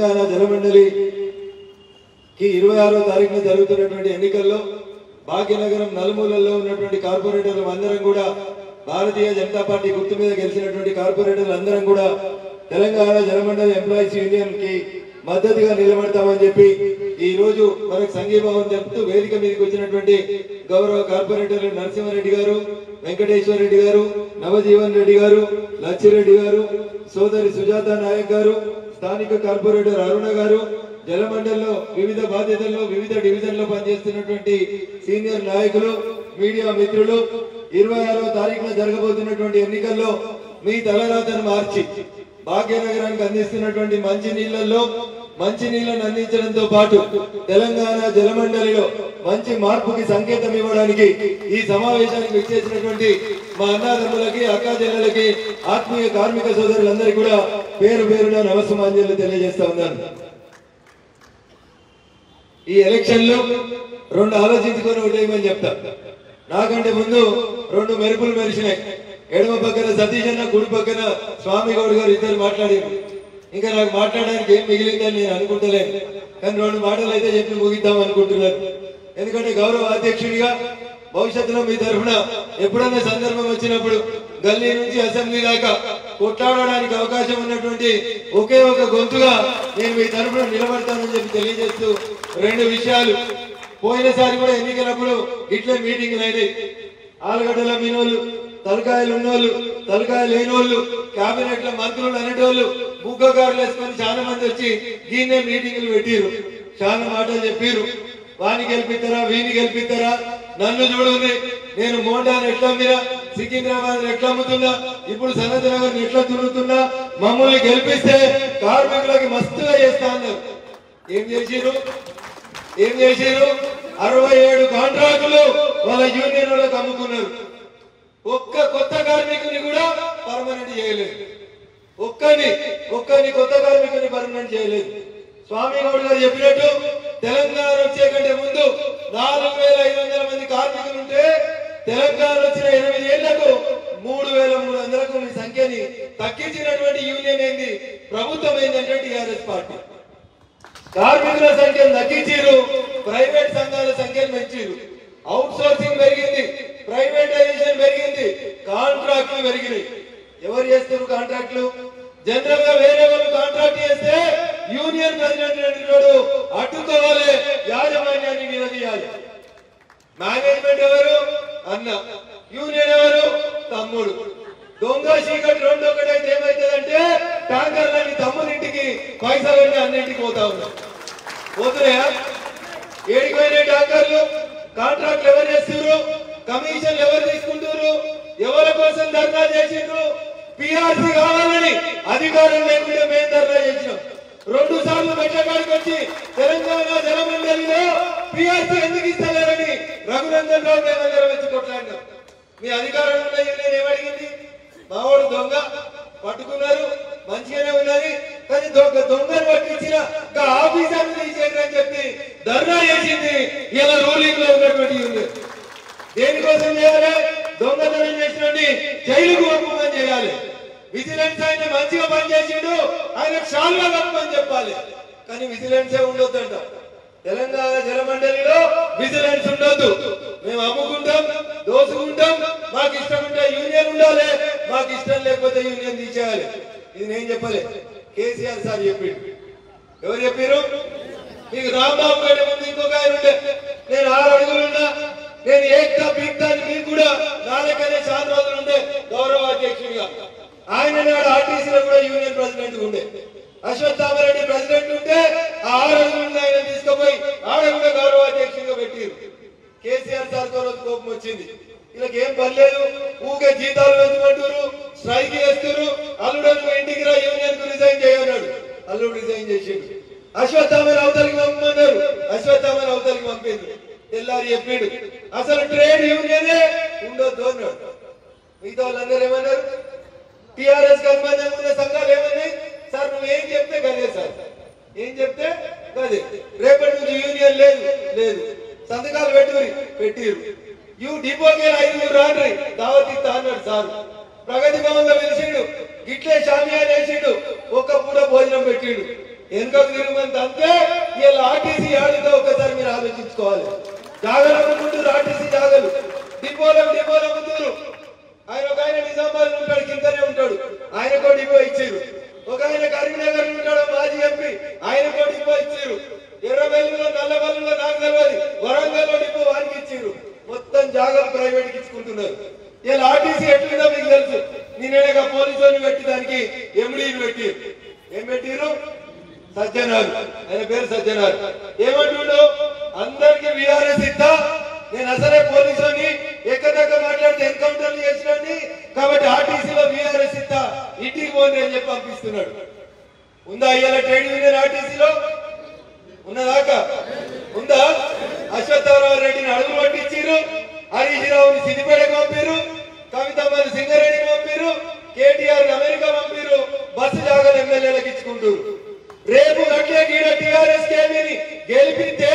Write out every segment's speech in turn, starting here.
తెలంగాణ జలమండలి కి ఇరవై ఆరో తారీఖున జరుగుతున్నటువంటి ఎన్నికల్లో భాగ్యనగరం నలుమూలల్లో ఉన్నటువంటి కార్పొరేటర్లు అందరం కూడా భారతీయ జనతా పార్టీ గుర్తు మీద గెలిచినటువంటి కార్పొరేటర్లు అందరం కూడా తెలంగాణ జలమండలి ఎంప్లాయీస్ యూనియన్ కి మద్దతుగా నిలబడతామని చెప్పి ఈ రోజు మనకు సంఘీభావం తెలుపుతూ వేదిక మీదకి వచ్చినటువంటి గౌరవ కార్పొరేటర్లు నరసింహారెడ్డి గారు వెంకటేశ్వర రెడ్డి గారు నవజీవన్ రెడ్డి గారు లచ్చిరెడ్డి గారు సోదరి సుజాత నాయక్ గారు స్థానిక కార్పొరేటర్ అరుణ గారు జలమండలిలో వివిధ బాధ్యతల్లో వివిధ డివిజన్లో పనిచేస్తున్నటువంటి సీనియర్ నాయకులు మీడియా మిత్రులు ఇరవై ఆరో తారీఖున జరగబోతున్నటువంటి ఎన్నికల్లో మీ తలరాతను మార్చి భాగ్యనగరానికి అందిస్తున్నటువంటి మంచి నీళ్లలో మంచి నీళ్లను అందించడంతో పాటు తెలంగాణ జలమండలిలో మంచి మార్పుకి సంకేతం ఇవ్వడానికి ఈ సమావేశానికి విచ్చేసినటువంటి మా అన్నాదమ్ములకి అక్కా చెల్లెలకి ఆత్మీయ కార్మిక సోదరులందరికీ కూడా పేరు పేరున నమస్సుమాంజలు తెలియజేస్తా ఉన్నాను ఈ ఎలక్షన్ లో రెండు ఆలోచించుకొని ఓటేయమని చెప్తా నాకంటే ముందు రెండు మెరుపులు మెరిసినాయి ఎడమ పక్కన సతీష్ అన్న కుడి పక్కన స్వామి గౌడ్ గారు ఇద్దరు మాట్లాడారు ఇంకా నాకు మాట్లాడడానికి ఏం మిగిలిందని నేను అనుకుంటలేను కానీ రెండు మాటలు అయితే చెప్పి ముగిద్దాం అనుకుంటున్నాను ఎందుకంటే గౌరవ అధ్యక్షుడిగా భవిష్యత్తులో మీ తరఫున ఎప్పుడన్నా సందర్భం వచ్చినప్పుడు గల్లీ నుంచి అసెంబ్లీ దాకా కొట్లాడడానికి అవకాశం ఉన్నటువంటి ఒకే ఒక గొంతుగా నేను మీ తరఫున నిలబడతానని చెప్పి తెలియజేస్తూ రెండు విషయాలు పోయినసారి కూడా ఎన్నికలప్పుడు ఇట్లే మీటింగ్లు అయినాయి ఆలుగడ్డల మీనోళ్ళు తలకాయలు ఉన్నోళ్ళు తలకాయ లేనోళ్ళు కేబినెట్ లో మంత్రులు అనేటోళ్ళు ముగ్గగారులు వేసుకొని చాలా మంది వచ్చి దీన్నే మీటింగ్లు పెట్టిరు చాలా మాటలు చెప్పిరు వాని గెలిపిస్తారా వీని గెలిపిస్తారా నన్ను చూడండి నేను మోండాను ఎట్లా అమ్మినా సికింద్రాబాద్ ఎట్లా అమ్ముతున్నా ఇప్పుడు సనత్ నగర్ ఎట్లా దున్నుతున్నా మమ్మల్ని గెలిపిస్తే కార్మికులకి మస్తుగా చేస్తా అన్నారు ఏం చేసిరు ఏం చేసిరు అరవై ఏడు కాంట్రాక్టులు వాళ్ళ యూనియన్ వాళ్ళకి అమ్ముకున్నారు ఒక్క కొత్త కార్మికుని కూడా పర్మనెంట్ చేయలేదు ఒక్కని ఒక్కని కొత్త కార్మికుని పర్మనెంట్ చేయలేదు స్వామి గౌడ్ గారు చెప్పినట్టు తెలంగాణ వచ్చే కంటే ముందు నాలుగు వేల ఐదు వందల మంది కార్మికులు ఉంటే తెలంగాణ వచ్చిన ఎనిమిది ఏళ్లకు మూడు వేల మూడు వందలకు మీ సంఖ్యని తగ్గించినటువంటి యూనియన్ ఏంది ప్రభుత్వం ఏంటంటే టిఆర్ఎస్ పార్టీ కార్మికుల సంఖ్యను తగ్గించారు ప్రైవేట్ సంఘాల సంఖ్యను పెంచారు అవుట్ సోర్సింగ్ పెరిగింది ప్రైవేటైజేషన్ పెరిగింది కాంట్రాక్టులు పెరిగినాయి ఎవరు చేస్తారు కాంట్రాక్టులు జనరల్ గా వేరే వాళ్ళు కాంట్రాక్ట్ చేస్తే యూనియన్ ప్రెసిడెంట్ అనేటోడు అడ్డుకోవాలి యాజమాన్యాన్ని నిలదీయాలి మేనేజ్మెంట్ ఎవరు అన్న యూనియన్ ఎవరు తమ్ముడు దొంగ చీకటి రెండు ఒకటైతే ఏమైతుందంటే ట్యాంకర్లని తమ్ముడింటికి పైసలన్నీ అన్నింటికి పోతా ఉన్నాయి పోతున్నాయా ఏడికి పోయినాయి ట్యాంకర్లు కాంట్రాక్ట్లు ఎవరు చేస్తున్నారు కమిషన్లు ఎవరు తీసుకుంటారు ఎవరి కోసం ధర్నా చేసిండ్రు పిఆర్సీ కావాలని అధికారం లేకుండా మేము ధర్నా చేసినాం రెండు సార్లు మెట్లకాడికి వచ్చి తెలంగాణ జలమండలిలో పిఆర్సీ ఎందుకు ఇస్తలేరని రఘునందన్ రావు మేము దగ్గర వచ్చి కొట్లాడినాం మీ అధికారంలో ఉన్న యూనియన్ ఏమడిగింది మావాడు దొంగ పట్టుకున్నారు మంచిగానే ఉన్నది కానీ దొంగ దొంగను పట్టించిన ఇంకా ఆఫీసర్ తీసేయండి అని చెప్పి ధర్నా చేసింది ఇలా రూలింగ్ లో ఉన్నటువంటి యూనియన్ దేనికోసం చేయాలి దొంగతనం చేసినండి జైలుకు పంపమని చేయాలి విజిలెన్స్ ఆయన మంచిగా పనిచేసిండు ఆయన షాల్గా పంపమని చెప్పాలి కానీ విజిలెన్సే ఉండొద్దంట తెలంగాణ జలమండలిలో విజిలెన్స్ ఉండొద్దు మేము అమ్ముకుంటాం దోసుకుంటాం మాకు ఇష్టం ఉంటే యూనియన్ ఉండాలి మాకు ఇష్టం లేకపోతే యూనియన్ తీసేయాలి ఇది నేను చెప్పలే కేసీఆర్ సార్ చెప్పిండు ఎవరు చెప్పారు మీకు రాంబాబు గారి ముందు ఇంకొక ఆయన ఉండే నేను ఆరు అడుగులున్నా నేను ఏక్తా పీక్తా అని మీకు కూడా నాలుగనే చాలా రోజులు ఉండే గౌరవ అధ్యక్షుడిగా ఆయన నాడు ఆర్టీసీలో కూడా యూనియన్ ప్రెసిడెంట్ ఉండే అశ్వత్థామరెడ్డి ప్రెసిడెంట్ ఉంటే ఆ ఆరు అడుగులు ఆయన తీసుకుపోయి ఆడ కూడా గౌరవ అధ్యక్షుడిగా పెట్టారు కేసీఆర్ సార్ తో రోజు కోపం వచ్చింది వీళ్ళకి ఏం పర్లేదు ఊకే జీతాలు పెంచమంటారు స్ట్రైక్ చేస్తారు అల్లుడు నువ్వు ఇంటికి రా యూనియన్ కు రిజైన్ చేయన్నాడు అల్లుడు రిజైన్ చేసిండు అశ్వత్థామని అవతలికి పంపమన్నారు అశ్వత్థామని అవతలికి పంపింది తెల్లారి చెప్పిండు అసలు ట్రేడ్ యూనియనే ఉండొద్దు అన్నాడు మిగతా వాళ్ళందరూ ఏమన్నారు టిఆర్ఎస్ కి అనుబంధంగా ఉన్న సంఘాలు ఏమన్నాయి సార్ నువ్వు ఏం చెప్తే కదే సార్ ఏం చెప్తే కదే రేపటి నుంచి యూనియన్ లేదు లేదు సంతకాలు పెట్టుకుని పెట్టిరు యూ డిపోకి ఐదుగురు రాండ్రి దావత్ ఇస్తా అన్నాడు సార్ ప్రగతి భవన్ లో పిలిచిండు గిట్లే షామియాన్ వేసిండు ఒక్క పూట భోజనం పెట్టిండు వెనుకకు తిరగమంత అంతే ఇలా ఆర్టీసీ ఆడిందో ఒకసారి మీరు ఆలోచించుకోవాలి జాగలు ముందు ఆర్టీసీ జాగలు డిపోలకు డిపోలు అమ్ముతున్నారు ఆయన ఒక ఆయన నిజామాబాద్ ఉంటాడు కిందనే ఉంటాడు ఆయనకో డిపో ఇచ్చారు ఒక ఆయన కరీంనగర్ ఉంటాడు మాజీ ఎంపీ ఆయనకో డిపో ఇచ్చారు ఎర్రబెల్లిలో నల్లబెల్లిలో నాకు తెలియదు వరంగల్లో డిపో వారికి ఇచ్చారు మొత్తం జాగాలు ప్రైవేట్ కి ఇచ్చుకుంటున్నారు ఇలా ఆర్టీసీ ఎట్లుందో మీకు తెలుసు నేనేగా పోలీసు వాళ్ళని పెట్టి దానికి ఎండీని పెట్టి ఏం పెట్టిరు సజ్జనారు ఆయన పేరు సజ్జనారు ఏమంటుండు అందరికి విఆర్ఎస్ ఇస్తా నేను అసలే పోలీసుని ఎక్కదక్క మాట్లాడితే ఎన్కౌంటర్లు చేసినండి కాబట్టి ఆర్టీసీలో విఆర్ఎస్ ఇస్తా ఇంటికి పోండి అని చెప్పి పంపిస్తున్నాడు ఉందా ఇవాళ ట్రేడ్ యూనియన్ ఆర్టీసీలో ఉన్నదాకా ఉందా అశ్వత్థరావు రెడ్డిని అడుగు పట్టించారు హరీష్ రావుని సిద్దిపేటకు పంపారు కవితమ్మని సింగరేణికి పంపారు కేటీఆర్ అమెరికా పంపారు బస్సు జాగాలు ఎమ్మెల్యేలకు ఇచ్చుకుంటారు రేపు గట్లే గీడ టిఆర్ఎస్ కేమీని గెలిపితే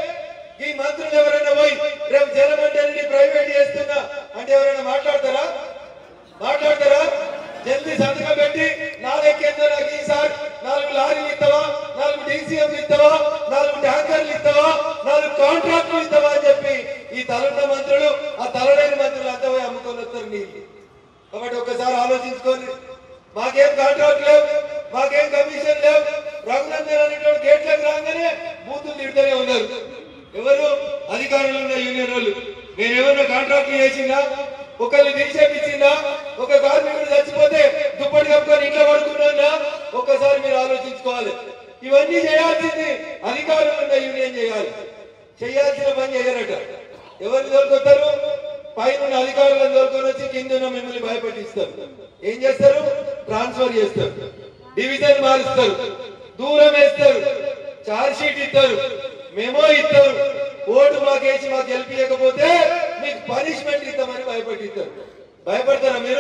ఈ మంత్రులు ఎవరైనా పోయి రేపు జలమండలిని ప్రైవేట్ చేస్తున్నా అంటే ఎవరైనా మాట్లాడతారా మాట్లాడతారా జల్దీ సంతకం పెట్టి నాలుగెక్కేందో నాకు ఈసారి నాలుగు లారీలు ఇస్తావా నాలుగు డీసీఎం ఇస్తావా నాలుగు ట్యాంకర్లు ఇస్తావా నాలుగు కాంట్రాక్టులు ఇస్తావా అని చెప్పి ఈ తలున్న మంత్రులు ఆ తలలేని మంత్రులు అంతా పోయి అమ్ముకొని వస్తారు నీళ్ళు కాబట్టి ఒక్కసారి ఆలోచించుకోండి మాకేం కాంట్రాక్ట్ లేవు మాకేం కమిషన్ లేవు రఘునందన్ అనేటువంటి గేట్లకు రాగానే బూతులు తిడుతూనే ఉన్నారు ఎవరు అధికారులు ఉన్న యూనియన్ వాళ్ళు నేను ఏమన్నా కాంట్రాక్ట్ చేసిందా ఒకరిని నిక్షేపించిందా ఒక కార్మికుడు చచ్చిపోతే దుప్పటి కప్పుకొని ఇంట్లో పడుకున్నా ఒక్కసారి మీరు ఆలోచించుకోవాలి ఇవన్నీ చేయాల్సింది అధికారులు ఉన్న యూనియన్ చేయాలి చేయాల్సిన పని చేయరట ఎవరిని దొరుకుతారు పైన ఉన్న అధికారులను దొరుకుని వచ్చి కింద ఉన్న మిమ్మల్ని భయపెట్టిస్తారు ఏం చేస్తారు ట్రాన్స్ఫర్ చేస్తారు డివిజన్ మారుస్తారు దూరం వేస్తారు చార్జ్ షీట్ ఇస్తారు మెమో ఇస్తారు ఓటు మాకేసి మాకు గెలిపించకపోతే మీకు పనిష్మెంట్ ఇస్తామని భయపెట్టిస్తారు భయపడతారా మీరు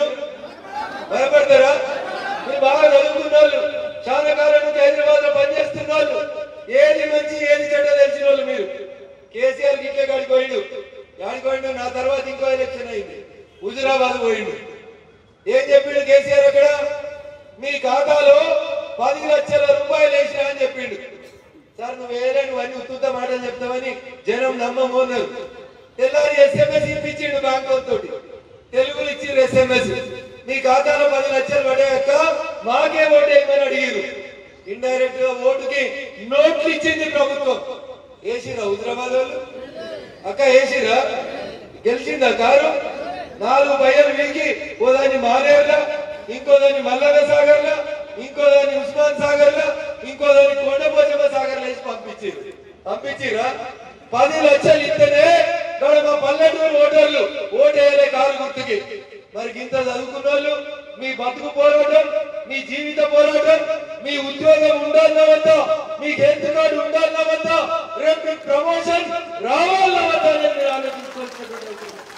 భయపడతారా మీరు బాగా చదువుకున్న వాళ్ళు చాలా కాలం నుంచి హైదరాబాద్ లో పనిచేస్తున్న వాళ్ళు ఏది మంచి ఏది చెడ్డ తెలిసిన వాళ్ళు మీరు కేసీఆర్ గిట్లే కాడికి పోయిండు యాడికి పోయిండు నా తర్వాత ఇంకో ఎలక్షన్ అయింది హుజురాబాద్ పోయిండు ఏం చెప్పిండు కేసీఆర్ అక్కడ మీ ఖాతాలో పది లక్షల రూపాయలు వేసినా అని చెప్పిండు సార్ నువ్వు వేరే నువ్వు అన్ని ఉత్తుత మాటలు చెప్తావని జనం నమ్మమోన్నారు తెల్లారి ఎస్ఎంఎస్ ఇప్పించిండు బ్యాంక్ తోటి తెలుగులు ఇచ్చిండ్రు ఎస్ఎంఎస్ మీ ఖాతాలో పది లక్షలు పడేయక్క మాకే ఓటు వేయమని అడిగిరు ఇండైరెక్ట్ గా ఓటుకి నోట్లు ఇచ్చింది ప్రభుత్వం వేసిరా హుజరాబాద్ వాళ్ళు అక్క వేసిరా గెలిచిందా కారు నాలుగు బయలు వీకి ఓ దాన్ని మానేర్లా ఇంకో దాన్ని మల్లన్న సాగర్లా ఇంకో దాన్ని ఉస్మాన్ సాగర్లా ఇంకో దాన్ని కొండపోచమ్మ సాగర్ వేసి పంపించారు పంపించిరా పది లక్షలు ఇస్తేనే ఇక్కడ మా పల్లెటూరు ఓటర్లు ఓటేయలే కారు గుర్తుకి మరి ఇంత చదువుకున్న వాళ్ళు మీ బతుకు పోరాటం మీ జీవిత పోరాటం మీ ఉద్యోగం ఉండాలన్నా వద్దా మీకు హెల్త్ కార్డు ఉండాలన్నా వద్దా రేపు మీకు ప్రమోషన్ రావాలన్నా వద్దా అనేది మీరు ఆలోచించుకోవాల్సినటువంటి అవసరం ఉంది.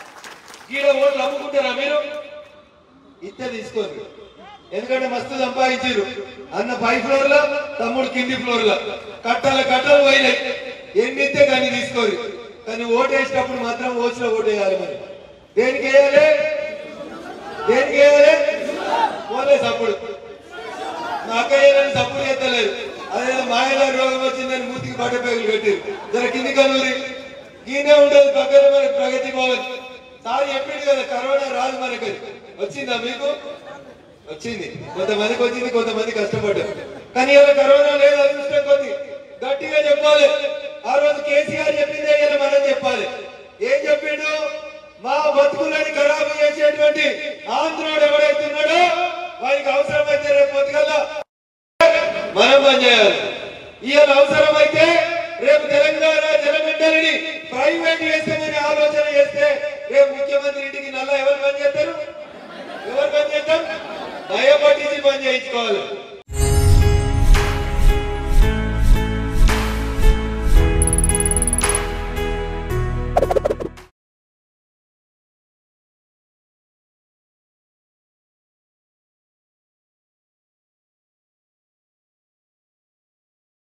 ఈడ ఓట్లు అమ్ముకుంటారా మీరు ఇస్తే తీసుకోండి ఎందుకంటే మస్తు సంపాదించారు అన్న పై ఫ్లోర్ లో తమ్ముడు కింది ఫ్లోర్ లో కట్టాల కట్టలు పోయినాయి ఎన్ని ఇస్తే కానీ తీసుకోరు కానీ ఓటు వేసేటప్పుడు మాత్రం ఓట్లో ఓటు వేయాలి మరి దేనికి వేయాలి దేనికి వేయాలి పోలే సప్పుడు మా అక్క ఏదని సప్పుడు చేస్తలేదు అదే మాయదారి రోగం వచ్చిందని మూతికి బట్ట పేగులు పెట్టారు జర కింది కనూరి ఈయనే ఉండదు పక్కన మనకి ప్రగతి భవన్ సార్ చెప్పిండు కదా కరోనా రాదు మనకి వచ్చిందా మీకు వచ్చింది కొంతమందికి వచ్చింది కొంతమంది కష్టపడ్డారు కానీ ఇలా కరోనా లేదు అదృష్టం కొద్ది గట్టిగా చెప్పాలి ఆ రోజు కేసీఆర్ చెప్పిందే ఇలా మనం చెప్పాలి ఏం చెప్పిండు మా బతుకులని ఖరాబు చేసేటువంటి ఆంధ్రుడు ఎవరైతే ఉన్నాడో వారికి అవసరమైతే రేపు పొద్దుగల్లా మనం పని చేయాలి ఇవాళ అవసరమైతే రేపు తెలంగాణ జలమండలిని ప్రైవేట్ చేస్తామని ఆలోచన చేస్తే రేపు ముఖ్యమంత్రి ఇంటికి నల్ల ఎవరు పని చేస్తారు ఎవరు పని చేస్తారు భయపట్టించి పని చేయించుకోవాలి